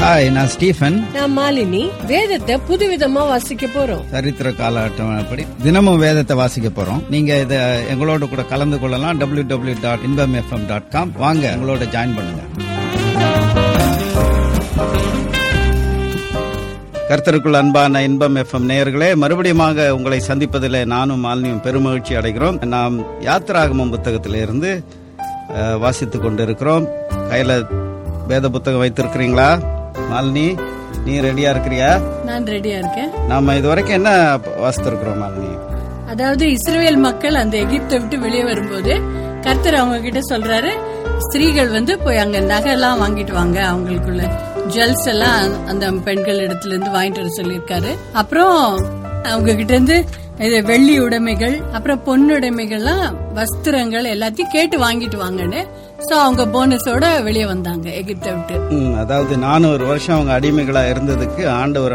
hi நான் Stephen நான் மாலினி வேதத்தை புதுவிதமா வாசிக்க போறோம் சரித்திர காலகட்டப்படி தினமும் வேதத்தை வாசிக்க போறோம் நீங்க இத எங்களோட கூட கலந்து கொள்ளலாம் W W dot Inbam FM dot com வாங்க எங்களோட ஜாயின் பண்ணுங்க கர்த்தருக்குள் அன்பான இன்பம் எஃப்எம் நேயர்களே மறுபடியுமாக உங்களை சந்திப்பதில் நானும் மாலினியும் பெருமகிழ்ச்சி அடைகிறோம் நாம் யாத்திராகமம் புத்தகத்திலிருந்து அஹ், வாசித்துக் கொண்டிருக்கிறோம் கையில வேத புத்தகம் வைத்திருக்கிறீங்களா மாலினி நீ ரெடியா இருக்கிறியா நான் ரெடியா இருக்கேன் நாம இதுவரைக்கும் என்ன வாசித்திருக்கிறோம் மாலினி அதாவது இஸ்ரேல் மக்கள் அந்த எகிப்தை விட்டு வெளியே வரும்போது கர்த்தர் அவங்க கிட்ட சொல்றாரு ஸ்திரீகள் வந்து போய் அங்க நகை எல்லாம் வாங்கிட்டு வாங்க அவங்களுக்குள்ள ஜுவல்ஸ் எல்லாம் அந்த பெண்கள் இடத்துல இருந்து வாங்கிட்டு வர சொல்லியிருக்காரு அப்புறம் அவங்க கிட்ட இருந்து இது வெள்ளி உடைமைகள் அப்புறம் பொன்னுடைமைகள்லாம் வஸ்திரங்கள் எல்லாத்தையும் கேட்டு வாங்கிட்டு வாங்கன்னு சோ அவங்க போனஸோட வெளியே வந்தாங்க எகிப்தை விட்டு ம், அதாவது நானூறு வருஷம் அவங்க அடிமைகளா இருந்ததுக்கு ஆண்டவர்